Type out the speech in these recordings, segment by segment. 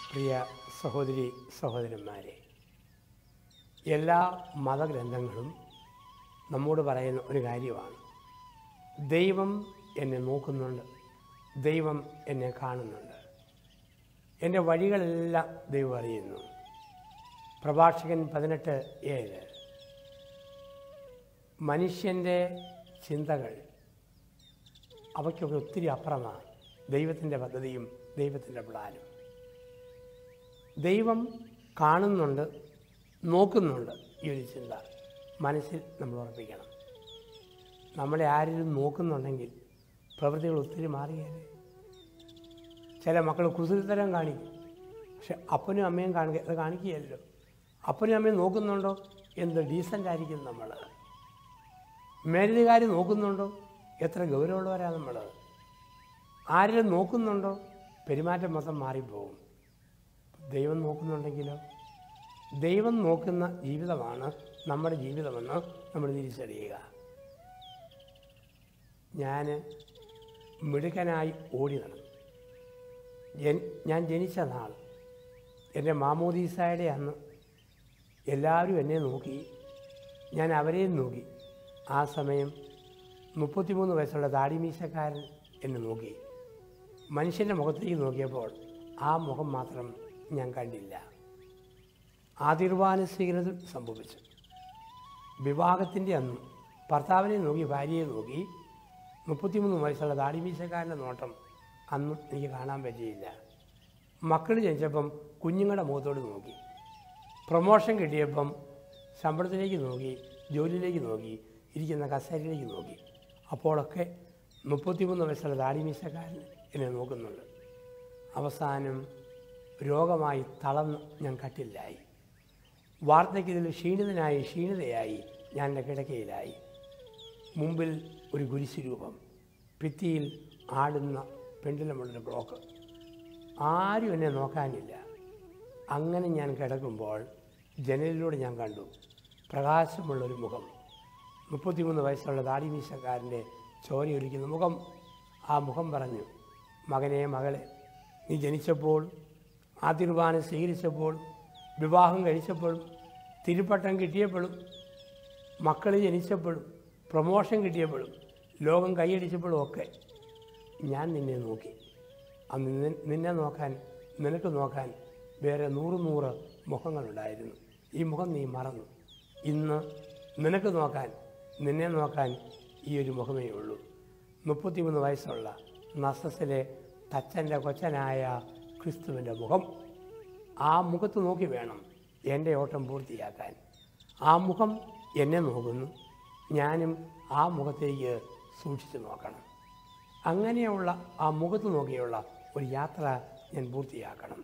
പ്രിയ സഹോദരി സഹോദരന്മാരെ എല്ലാ മതഗ്രന്ഥങ്ങളും നമ്മോട് പറയുന്ന ഒരു കാര്യമാണ് ദൈവം എന്നെ നോക്കുന്നുണ്ട് ദൈവം എന്നെ കാണുന്നുണ്ട് എൻ്റെ വഴികളെല്ലാം ദൈവം അറിയുന്നു പ്രഭാഷകൻ പതിനെട്ട് ഏഴ് മനുഷ്യൻ്റെ ചിന്തകൾ അവയ്ക്കൊക്കെ ഒത്തിരി അപ്പുറമാണ് ദൈവത്തിൻ്റെ പദ്ധതിയും ദൈവത്തിൻ്റെ പ്ലാനും ദൈവം കാണുന്നുണ്ട് നോക്കുന്നുണ്ട് ഈ ഒരു ചിന്ത മനസ്സിൽ നമ്മൾ ഉറപ്പിക്കണം നമ്മളെ ആരെങ്കിലും നോക്കുന്നുണ്ടെങ്കിൽ പ്രവൃത്തികൾ ഒത്തിരി മാറിയേനെ ചില മക്കൾ കുസൃത്തരം കാണിക്കും പക്ഷെ അപ്പനും അമ്മയും കാണുക അത് കാണിക്കുകയല്ലോ അപ്പനും അമ്മയും നോക്കുന്നുണ്ടോ എന്ത് ഡീസൻ്റ് ആയിരിക്കും നമ്മൾ മേലധികാരി നോക്കുന്നുണ്ടോ എത്ര ഗൗരവമുള്ളവരാണ് നമ്മൾ ആരെങ്കിലും നോക്കുന്നുണ്ടോ പെരുമാറ്റം മൊത്തം മാറിപ്പോകും ദൈവം നോക്കുന്നുണ്ടെങ്കിലോ ദൈവം നോക്കുന്ന ജീവിതമാണ് നമ്മുടെ ജീവിതമെന്ന് നമ്മൾ തിരിച്ചറിയുക ഞാൻ മിടുക്കനായി ഓടി നടന്നു ജൻ- ഞാൻ ജനിച്ച നാൾ എൻ്റെ മാമോദീസായുടെ അന്ന് എല്ലാവരും എന്നെ നോക്കി ഞാൻ അവരെയും നോക്കി ആ സമയം മുപ്പത്തിമൂന്ന് വയസ്സുള്ള താടിമീശക്കാരൻ എന്നെ നോക്കി മനുഷ്യൻ്റെ മുഖത്തേക്ക് നോക്കിയപ്പോൾ ആ മുഖം മാത്രം ഞാൻ കണ്ടില്ല ആതിർവാന സ്വീകരണം സംഭവിച്ചു വിവാഹത്തിൻ്റെ അന്ന് ഭർത്താവിനെ നോക്കി ഭാര്യയെ നോക്കി മുപ്പത്തിമൂന്ന് വയസ്സുള്ള താടിമീശക്കാരൻ്റെ നോട്ടം അന്നും എനിക്ക് കാണാൻ പറ്റിയില്ല മക്കൾ ജനിച്ചപ്പം കുഞ്ഞുങ്ങളുടെ മുഖത്തോട് നോക്കി പ്രൊമോഷൻ കിട്ടിയപ്പം ശമ്പളത്തിലേക്ക് നോക്കി ജോലിയിലേക്ക് നോക്കി ഇരിക്കുന്ന കസേരയിലേക്ക് നോക്കി അപ്പോഴൊക്കെ മുപ്പത്തിമൂന്ന് വയസ്സുള്ള താടിമീശക്കാരൻ എന്നെ നോക്കുന്നുണ്ട് അവസാനം രോഗമായി തളർന്ന് ഞാൻ കട്ടില്ലായി വാർദ്ധക്യത്തിൽ ക്ഷീണിതനായി ക്ഷീണിതയായി ഞാൻ എൻ്റെ കിടക്കയിലായി മുമ്പിൽ ഒരു കുരിശുരൂപം ഭിത്തിയിൽ ആടുന്ന പെണ്ടിലമുള്ളൊരു ബ്ലോക്ക് ആരും എന്നെ നോക്കാനില്ല അങ്ങനെ ഞാൻ കിടക്കുമ്പോൾ ജനലിലൂടെ ഞാൻ കണ്ടു പ്രകാശമുള്ളൊരു മുഖം മുപ്പത്തിമൂന്ന് വയസ്സുള്ള താടിമീശക്കാരൻ്റെ ചോരയൊലിക്കുന്ന മുഖം ആ മുഖം പറഞ്ഞു മകനെ മകളെ നീ ജനിച്ചപ്പോൾ ആതിർവാനം സ്വീകരിച്ചപ്പോൾ വിവാഹം കഴിച്ചപ്പോഴും തിരുപ്പട്ടം കിട്ടിയപ്പോഴും മക്കൾ ജനിച്ചപ്പോഴും പ്രൊമോഷൻ കിട്ടിയപ്പോഴും ലോകം കൈയടിച്ചപ്പോഴും ഒക്കെ ഞാൻ നിന്നെ നോക്കി അന്ന് നിന്നെ- നിന്നെ നോക്കാൻ നിനക്ക് നോക്കാൻ വേറെ നൂറ് നൂറ് മുഖങ്ങളുണ്ടായിരുന്നു ഈ മുഖം നീ മറന്നു ഇന്ന് നിനക്ക് നോക്കാൻ നിന്നെ നോക്കാൻ ഈ ഒരു മുഖമേ ഉള്ളൂ മുപ്പത്തിമൂന്ന് വയസ്സുള്ള നസസിലെ തച്ചൻ്റെ കൊച്ചനായ ക്രിസ്തുവിൻ്റെ മുഖം ആ മുഖത്ത് നോക്കി വേണം എൻ്റെ ഓട്ടം പൂർത്തിയാക്കാൻ ആ മുഖം എന്നെ നോക്കുന്നു ഞാനും ആ മുഖത്തേക്ക് സൂക്ഷിച്ചു നോക്കണം അങ്ങനെയുള്ള ആ മുഖത്ത് നോക്കിയുള്ള ഒരു യാത്ര ഞാൻ പൂർത്തിയാക്കണം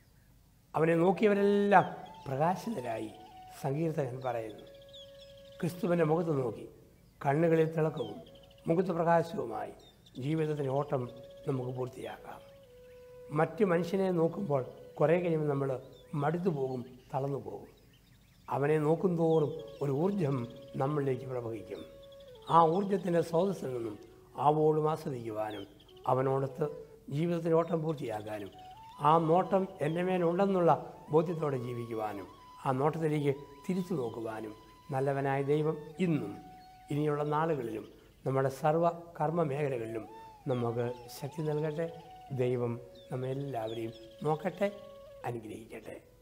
അവനെ നോക്കിയവരെല്ലാം പ്രകാശിതരായി സങ്കീർത്തകൻ പറയുന്നു ക്രിസ്തുവിൻ്റെ മുഖത്ത് നോക്കി കണ്ണുകളിൽ തിളക്കവും മുഖത്ത് പ്രകാശവുമായി ജീവിതത്തിൻ്റെ ഓട്ടം നമുക്ക് പൂർത്തിയാക്കാം മറ്റ് മനുഷ്യനെ നോക്കുമ്പോൾ കുറേ കഴിയുമ്പോൾ നമ്മൾ മടുത്തു പോകും തളർന്നു പോകും അവനെ നോക്കും തോറും ഒരു ഊർജം നമ്മളിലേക്ക് പ്രവഹിക്കും ആ ഊർജത്തിൻ്റെ സ്രോതസ്സിൽ നിന്നും ആവോളം ആസ്വദിക്കുവാനും അവനോടത്ത് ജീവിതത്തിൻ്റെ ഓട്ടം പൂർത്തിയാക്കാനും ആ നോട്ടം എൻ്റെ മേലുണ്ടെന്നുള്ള ബോധ്യത്തോടെ ജീവിക്കുവാനും ആ നോട്ടത്തിലേക്ക് തിരിച്ചു നോക്കുവാനും നല്ലവനായ ദൈവം ഇന്നും ഇനിയുള്ള നാളുകളിലും നമ്മുടെ സർവ്വ കർമ്മ മേഖലകളിലും നമുക്ക് ശക്തി നൽകട്ടെ ദൈവം നമ്മെല്ലാവരെയും നോക്കട്ടെ അനുഗ്രഹിക്കട്ടെ